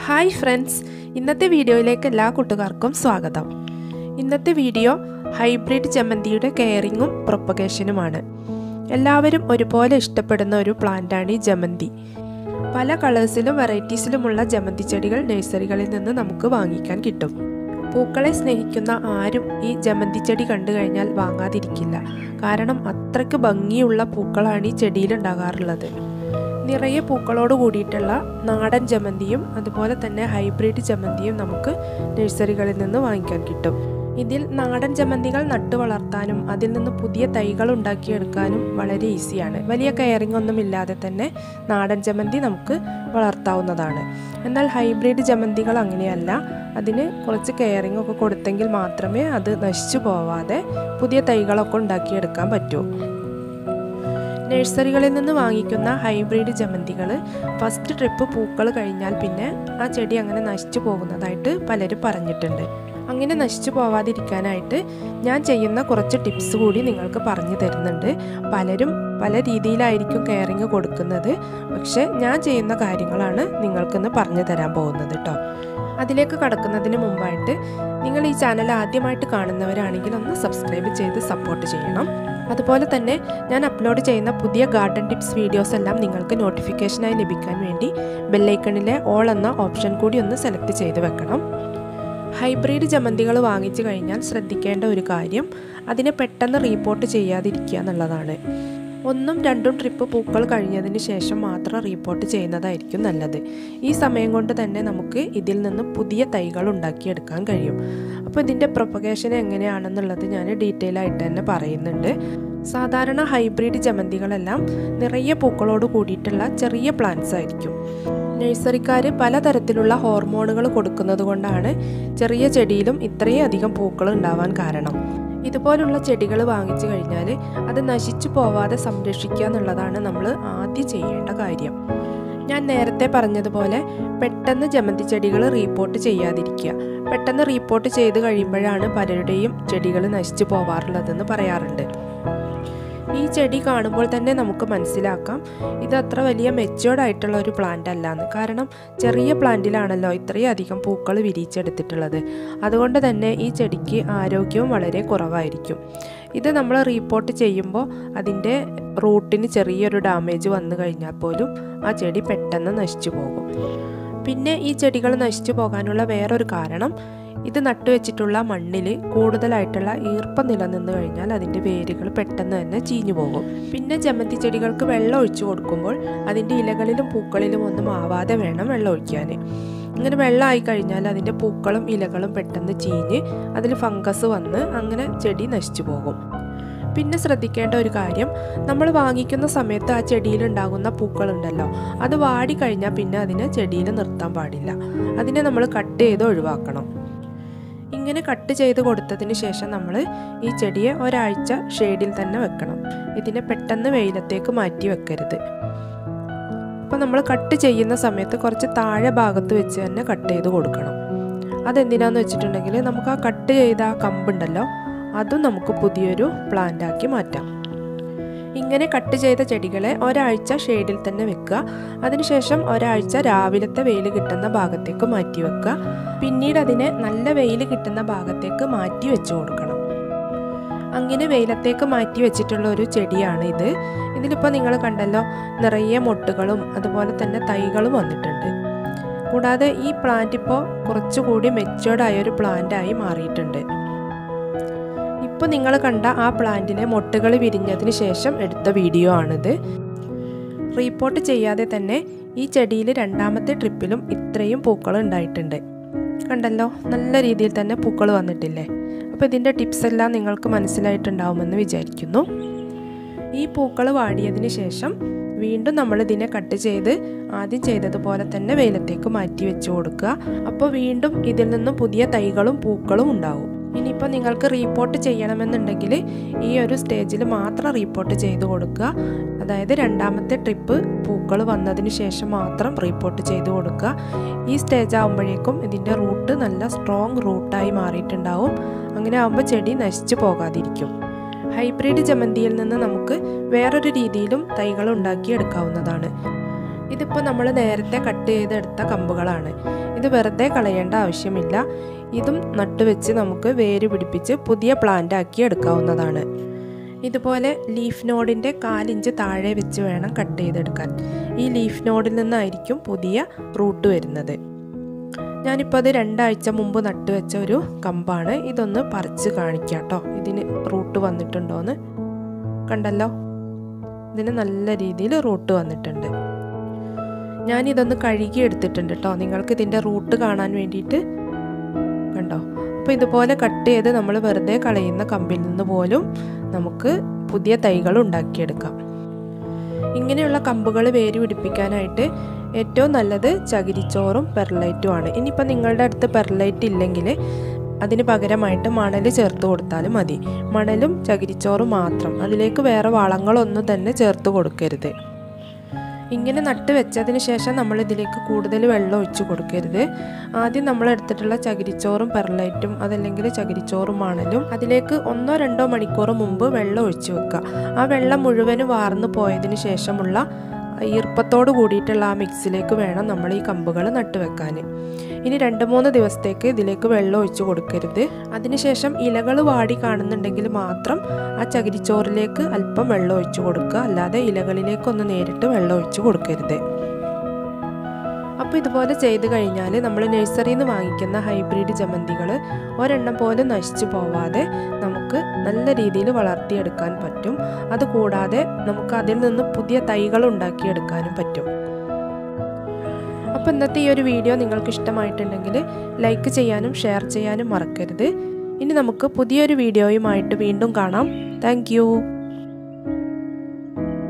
hi friends ഇന്നത്തെ വീഡിയോയിലേക്ക് എല്ലാ കൂട്ടുകാർക്കും സ്വാഗതം ഇന്നത്തെ വീഡിയോ ഹൈബ്രിഡ് ജമന്തിയുടെ കെയറിങ്ങും പ്രൊപ്പഗേഷനുമാണ് എല്ലാവരും ഒരുപോലെ ഇഷ്ടപ്പെടുന്ന ഒരു പ്ലാന്റാണ് ഈ ജമന്തി പല കളേഴ്സിലും വെറൈറ്റീസിലുമുള്ള ജമന്തി ചെടികൾ നഴ്സറികളിൽ നിന്ന് നമുക്ക് വാങ്ങിക്കാൻ കിട്ടും പൂക്കളെ സ്നേഹിക്കുന്ന ആരും ഈ ജമന്തി ചെടി കണ്ടു കഴിഞ്ഞാൽ വാങ്ങാതിരിക്കില്ല കാരണം അത്രയ്ക്ക് ഭംഗിയുള്ള പൂക്കളാണ് ഈ ചെടിയിൽ ഉണ്ടാകാറുള്ളത് നിറയെ പൂക്കളോട് കൂടിയിട്ടുള്ള നാടൻ ജമന്തിയും അതുപോലെ തന്നെ ഹൈബ്രിഡ് ജമന്തിയും നമുക്ക് നഴ്സറികളിൽ നിന്ന് വാങ്ങിക്കാൻ കിട്ടും ഇതിൽ നാടൻ ജമന്തികൾ നട്ടു വളർത്താനും അതിൽ നിന്ന് പുതിയ തൈകൾ ഉണ്ടാക്കിയെടുക്കാനും വളരെ ഈസിയാണ് വലിയ കെയറിംഗ് ഒന്നും ഇല്ലാതെ തന്നെ നാടൻ ജമന്തി നമുക്ക് വളർത്താവുന്നതാണ് എന്നാൽ ഹൈബ്രിഡ് ജമന്തികൾ അങ്ങനെയല്ല അതിന് കുറച്ച് കെയറിംഗ് ഒക്കെ കൊടുത്തെങ്കിൽ മാത്രമേ അത് നശിച്ചു പോവാതെ പുതിയ തൈകളൊക്കെ ഉണ്ടാക്കിയെടുക്കാൻ പറ്റൂ നഴ്സറികളിൽ നിന്ന് വാങ്ങിക്കുന്ന ഹൈബ്രിഡ് ജമന്തികൾ ഫസ്റ്റ് ട്രിപ്പ് പൂക്കൾ കഴിഞ്ഞാൽ പിന്നെ ആ ചെടി അങ്ങനെ നശിച്ചു പോകുന്നതായിട്ട് പലരും പറഞ്ഞിട്ടുണ്ട് അങ്ങനെ നശിച്ചു പോവാതിരിക്കാനായിട്ട് ഞാൻ ചെയ്യുന്ന കുറച്ച് ടിപ്സ് കൂടി നിങ്ങൾക്ക് പറഞ്ഞു തരുന്നുണ്ട് പലരും പല രീതിയിലായിരിക്കും കെയറിങ് കൊടുക്കുന്നത് പക്ഷെ ഞാൻ ചെയ്യുന്ന കാര്യങ്ങളാണ് നിങ്ങൾക്കിന്ന് പറഞ്ഞു തരാൻ പോകുന്നത് കേട്ടോ അതിലേക്ക് കടക്കുന്നതിന് മുമ്പായിട്ട് നിങ്ങൾ ഈ ചാനൽ ആദ്യമായിട്ട് കാണുന്നവരാണെങ്കിൽ ഒന്ന് സബ്സ്ക്രൈബ് ചെയ്ത് സപ്പോർട്ട് ചെയ്യണം അതുപോലെ തന്നെ ഞാൻ അപ്ലോഡ് ചെയ്യുന്ന പുതിയ ഗാർഡൻ ടിപ്സ് വീഡിയോസ് എല്ലാം നിങ്ങൾക്ക് നോട്ടിഫിക്കേഷനായി ലഭിക്കാൻ വേണ്ടി ബെല്ലൈക്കണിലെ ഓൾ എന്ന ഓപ്ഷൻ കൂടി ഒന്ന് സെലക്ട് ചെയ്ത് വെക്കണം ഹൈബ്രിഡ് ജമന്തികൾ വാങ്ങിച്ചു കഴിഞ്ഞാൽ ശ്രദ്ധിക്കേണ്ട ഒരു കാര്യം അതിനെ പെട്ടെന്ന് റീപോർട്ട് ചെയ്യാതിരിക്കുക എന്നുള്ളതാണ് ഒന്നും രണ്ടും ട്രിപ്പ് പൂക്കൾ കഴിഞ്ഞതിന് ശേഷം മാത്രം റീപോർട്ട് ചെയ്യുന്നതായിരിക്കും നല്ലത് ഈ സമയം കൊണ്ട് തന്നെ നമുക്ക് ഇതിൽ നിന്ന് പുതിയ തൈകൾ ഉണ്ടാക്കിയെടുക്കാൻ കഴിയും അപ്പോൾ ഇതിൻ്റെ പ്രൊപ്പഗേഷൻ എങ്ങനെയാണെന്നുള്ളത് ഞാൻ ഡീറ്റെയിൽ ആയിട്ട് തന്നെ പറയുന്നുണ്ട് സാധാരണ ഹൈബ്രിഡ് ജമന്തികളെല്ലാം നിറയെ പൂക്കളോട് കൂടിയിട്ടുള്ള ചെറിയ പ്ലാന്റ്സ് ആയിരിക്കും നഴ്സറിക്കാർ പലതരത്തിലുള്ള ഹോർമോണുകൾ കൊടുക്കുന്നത് കൊണ്ടാണ് ചെറിയ ചെടിയിലും ഇത്രയും അധികം പൂക്കൾ ഉണ്ടാവാൻ കാരണം ഇതുപോലുള്ള ചെടികൾ വാങ്ങിച്ചു കഴിഞ്ഞാൽ അത് നശിച്ചു പോവാതെ സംരക്ഷിക്കുക എന്നുള്ളതാണ് നമ്മൾ ആദ്യം ചെയ്യേണ്ട കാര്യം ഞാൻ നേരത്തെ പറഞ്ഞതുപോലെ പെട്ടെന്ന് ജമന്തി ചെടികൾ റീപോർട്ട് ചെയ്യാതിരിക്കുക പെട്ടെന്ന് റീപോർട്ട് ചെയ്ത് കഴിയുമ്പോഴാണ് പലരുടെയും ചെടികൾ നശിച്ചു പോവാറുള്ളതെന്ന് പറയാറുണ്ട് ഈ ചെടി കാണുമ്പോൾ തന്നെ നമുക്ക് മനസ്സിലാക്കാം ഇത് അത്ര വലിയ മെച്ചുവേർഡ് ആയിട്ടുള്ള ഒരു പ്ലാന്റ് അല്ലാന്ന് കാരണം ചെറിയ പ്ലാന്റിലാണല്ലോ ഇത്രയും അധികം പൂക്കൾ വിരിച്ചെടുത്തിട്ടുള്ളത് അതുകൊണ്ട് തന്നെ ഈ ചെടിക്ക് ആരോഗ്യവും വളരെ കുറവായിരിക്കും ഇത് നമ്മൾ റീപോർട്ട് ചെയ്യുമ്പോൾ അതിൻ്റെ റൂട്ടിന് ചെറിയൊരു ഡാമേജ് വന്നു കഴിഞ്ഞാൽ പോലും ആ ചെടി പെട്ടെന്ന് നശിച്ചു പോകും പിന്നെ ഈ ചെടികൾ നശിച്ചു പോകാനുള്ള വേറൊരു കാരണം ഇത് നട്ടുവെച്ചിട്ടുള്ള മണ്ണിൽ കൂടുതലായിട്ടുള്ള ഈർപ്പം നിലനിന്ന് കഴിഞ്ഞാൽ അതിൻ്റെ വേരുകൾ പെട്ടെന്ന് തന്നെ ചീഞ്ഞു പോകും പിന്നെ ജമന്തി ചെടികൾക്ക് വെള്ളം ഒഴിച്ചു കൊടുക്കുമ്പോൾ അതിൻ്റെ ഇലകളിലും പൂക്കളിലും ഒന്നും ആവാതെ വേണം വെള്ളം ഒഴിക്കാൻ ഇങ്ങനെ വെള്ളമായി കഴിഞ്ഞാൽ അതിൻ്റെ പൂക്കളും ഇലകളും പെട്ടെന്ന് ചീഞ്ഞ് അതിൽ ഫംഗസ് വന്ന് അങ്ങനെ ചെടി നശിച്ചു പോകും പിന്നെ ശ്രദ്ധിക്കേണ്ട ഒരു കാര്യം നമ്മൾ വാങ്ങിക്കുന്ന സമയത്ത് ആ ചെടിയിൽ ഉണ്ടാകുന്ന പൂക്കളുണ്ടല്ലോ അത് വാടി കഴിഞ്ഞാൽ പിന്നെ അതിനെ ചെടിയിൽ നിർത്താൻ പാടില്ല അതിനെ നമ്മൾ കട്ട് ചെയ്ത് ഒഴിവാക്കണം ഇങ്ങനെ കട്ട് ചെയ്ത് കൊടുത്തതിന് ശേഷം നമ്മൾ ഈ ചെടിയെ ഒരാഴ്ച ഷെയ്ഡിൽ തന്നെ വെക്കണം ഇതിനെ പെട്ടെന്ന് വെയിലത്തേക്ക് മാറ്റി വെക്കരുത് അപ്പോൾ നമ്മൾ കട്ട് ചെയ്യുന്ന സമയത്ത് കുറച്ച് താഴെ ഭാഗത്ത് വെച്ച് തന്നെ കട്ട് ചെയ്ത് കൊടുക്കണം അതെന്തിനാന്ന് വെച്ചിട്ടുണ്ടെങ്കിൽ നമുക്ക് ആ കട്ട് ചെയ്ത ആ കമ്പുണ്ടല്ലോ അതും നമുക്ക് പുതിയൊരു പ്ലാന്റ് ആക്കി മാറ്റാം ഇങ്ങനെ കട്ട് ചെയ്ത ചെടികളെ ഒരാഴ്ച ഷെയ്ഡിൽ തന്നെ വെക്കുക അതിനുശേഷം ഒരാഴ്ച രാവിലത്തെ വെയിൽ കിട്ടുന്ന ഭാഗത്തേക്ക് മാറ്റി വെക്കുക പിന്നീട് അതിനെ നല്ല വെയിൽ കിട്ടുന്ന ഭാഗത്തേക്ക് മാറ്റി വെച്ചു കൊടുക്കണം അങ്ങനെ വെയിലത്തേക്ക് മാറ്റി വെച്ചിട്ടുള്ള ഒരു ചെടിയാണ് ഇത് ഇതിലിപ്പോൾ നിങ്ങൾ കണ്ടല്ലോ നിറയെ മൊട്ടുകളും അതുപോലെ തന്നെ തൈകളും വന്നിട്ടുണ്ട് കൂടാതെ ഈ പ്ലാന്റ് ഇപ്പോൾ കുറച്ചുകൂടി മെച്ചുവേർഡ് ആയ ഒരു പ്ലാന്റായി മാറിയിട്ടുണ്ട് ഇപ്പോൾ നിങ്ങൾ കണ്ട ആ പ്ലാന്റിലെ മൊട്ടുകൾ വിരിഞ്ഞതിന് ശേഷം എടുത്ത വീഡിയോ ആണിത് റീപോർട്ട് ചെയ്യാതെ തന്നെ ഈ ചെടിയിൽ രണ്ടാമത്തെ ട്രിപ്പിലും ഇത്രയും പൂക്കൾ ഉണ്ടായിട്ടുണ്ട് കണ്ടല്ലോ നല്ല രീതിയിൽ തന്നെ പൂക്കൾ വന്നിട്ടില്ലേ അപ്പോൾ ഇതിൻ്റെ ടിപ്സ് എല്ലാം നിങ്ങൾക്ക് മനസ്സിലായിട്ടുണ്ടാവുമെന്ന് വിചാരിക്കുന്നു ഈ പൂക്കൾ വാടിയതിന് ശേഷം വീണ്ടും നമ്മൾ ഇതിനെ കട്ട് ചെയ്ത് ആദ്യം ചെയ്തതുപോലെ തന്നെ വെയിലത്തേക്ക് മാറ്റി വെച്ച് കൊടുക്കുക അപ്പോൾ വീണ്ടും ഇതിൽ നിന്നും പുതിയ തൈകളും പൂക്കളും ഉണ്ടാവും ഇനിയിപ്പോൾ നിങ്ങൾക്ക് റീപോർട്ട് ചെയ്യണമെന്നുണ്ടെങ്കിൽ ഈ ഒരു സ്റ്റേജിൽ മാത്രം റീപോർട്ട് ചെയ്ത് കൊടുക്കുക അതായത് രണ്ടാമത്തെ ട്രിപ്പ് പൂക്കൾ വന്നതിന് ശേഷം മാത്രം റീപോർട്ട് ചെയ്ത് കൊടുക്കുക ഈ സ്റ്റേജ് ആകുമ്പോഴേക്കും ഇതിൻ്റെ റൂട്ട് നല്ല സ്ട്രോങ് റൂട്ടായി മാറിയിട്ടുണ്ടാവും അങ്ങനെ ആകുമ്പോൾ ചെടി നശിച്ചു പോകാതിരിക്കും ഹൈബ്രിഡ് ജമന്തിയിൽ നിന്ന് നമുക്ക് വേറൊരു രീതിയിലും തൈകൾ ഉണ്ടാക്കിയെടുക്കാവുന്നതാണ് ഇതിപ്പോൾ നമ്മൾ നേരത്തെ കട്ട് ചെയ്തെടുത്ത കമ്പുകളാണ് ഇത് വെറുതെ കളയേണ്ട ആവശ്യമില്ല ഇതും നട്ടുവെച്ച് നമുക്ക് വേര് പിടിപ്പിച്ച് പുതിയ പ്ലാന്റ് ആക്കി എടുക്കാവുന്നതാണ് ഇതുപോലെ ലീഫ് നോഡിൻ്റെ കാലിഞ്ച് താഴെ വെച്ച് വേണം കട്ട് ചെയ്തെടുക്കാൻ ഈ ലീഫ് നോഡിൽ നിന്നായിരിക്കും പുതിയ റൂട്ട് വരുന്നത് ഞാനിപ്പോൾ അത് രണ്ടാഴ്ച മുമ്പ് നട്ടുവെച്ച ഒരു കമ്പാണ് ഇതൊന്ന് പറിച്ച് കാണിക്കാം കേട്ടോ ഇതിന് റൂട്ട് വന്നിട്ടുണ്ടോയെന്ന് കണ്ടല്ലോ ഇതിന് നല്ല രീതിയിൽ റൂട്ട് വന്നിട്ടുണ്ട് ഞാനിതൊന്ന് കഴുകി എടുത്തിട്ടുണ്ട് കേട്ടോ നിങ്ങൾക്ക് ഇതിൻ്റെ റൂട്ട് കാണാൻ വേണ്ടിയിട്ട് കണ്ടോ അപ്പോൾ ഇതുപോലെ കട്ട് ചെയ്ത് നമ്മൾ വെറുതെ കളയുന്ന കമ്പിൽ നിന്ന് പോലും നമുക്ക് പുതിയ തൈകൾ ഉണ്ടാക്കിയെടുക്കാം ഇങ്ങനെയുള്ള കമ്പുകൾ വേര് പിടിപ്പിക്കാനായിട്ട് ഏറ്റവും നല്ലത് ചകിരിച്ചോറും പെർലൈറ്റും ആണ് ഇനിയിപ്പോൾ നിങ്ങളുടെ അടുത്ത് പെർലൈറ്റ് ഇല്ലെങ്കിൽ അതിന് പകരമായിട്ട് മണൽ ചേർത്ത് കൊടുത്താലും മതി മണലും ചകിരിച്ചോറും മാത്രം അതിലേക്ക് വേറെ വളങ്ങളൊന്നും തന്നെ ചേർത്ത് കൊടുക്കരുത് ഇങ്ങനെ നട്ട് വെച്ചതിന് ശേഷം നമ്മൾ ഇതിലേക്ക് കൂടുതൽ വെള്ളം ഒഴിച്ചു കൊടുക്കരുത് ആദ്യം നമ്മൾ എടുത്തിട്ടുള്ള ചകിരിച്ചോറും പെർലൈറ്റും അതല്ലെങ്കിൽ ചകിരിച്ചോറും മണലും അതിലേക്ക് ഒന്നോ രണ്ടോ മണിക്കൂർ മുമ്പ് വെള്ളം ഒഴിച്ചു വെക്കുക ആ വെള്ളം മുഴുവനും വാർന്നു പോയതിന് ശേഷമുള്ള ഈർപ്പത്തോട് കൂടിയിട്ടുള്ള ആ മിക്സിലേക്ക് വേണം നമ്മൾ ഈ കമ്പുകൾ നട്ടുവെക്കാൻ ഇനി രണ്ട് മൂന്ന് ദിവസത്തേക്ക് ഇതിലേക്ക് വെള്ളം ഒഴിച്ചു കൊടുക്കരുത് അതിനുശേഷം ഇലകൾ വാടി കാണുന്നുണ്ടെങ്കിൽ മാത്രം ആ ചകിരിച്ചോറിലേക്ക് അല്പം വെള്ളം ഒഴിച്ചു കൊടുക്കുക അല്ലാതെ ഇലകളിലേക്കൊന്നും നേരിട്ട് വെള്ളം ഒഴിച്ചു കൊടുക്കരുത് അപ്പോൾ ഇതുപോലെ ചെയ്ത് കഴിഞ്ഞാൽ നമ്മൾ നഴ്സറിയിൽ നിന്ന് വാങ്ങിക്കുന്ന ഹൈബ്രിഡ് ജമന്തികൾ ഒരെണ്ണം പോലും നശിച്ചു പോവാതെ നമുക്ക് നല്ല രീതിയിൽ വളർത്തിയെടുക്കാൻ പറ്റും അതുകൂടാതെ നമുക്ക് അതിൽ നിന്ന് പുതിയ തൈകൾ ഉണ്ടാക്കിയെടുക്കാനും പറ്റും അപ്പോൾ ഇന്നത്തെ ഈ ഒരു വീഡിയോ നിങ്ങൾക്ക് ഇഷ്ടമായിട്ടുണ്ടെങ്കിൽ ലൈക്ക് ചെയ്യാനും ഷെയർ ചെയ്യാനും മറക്കരുത് ഇനി നമുക്ക് പുതിയൊരു വീഡിയോയുമായിട്ട് വീണ്ടും കാണാം താങ്ക്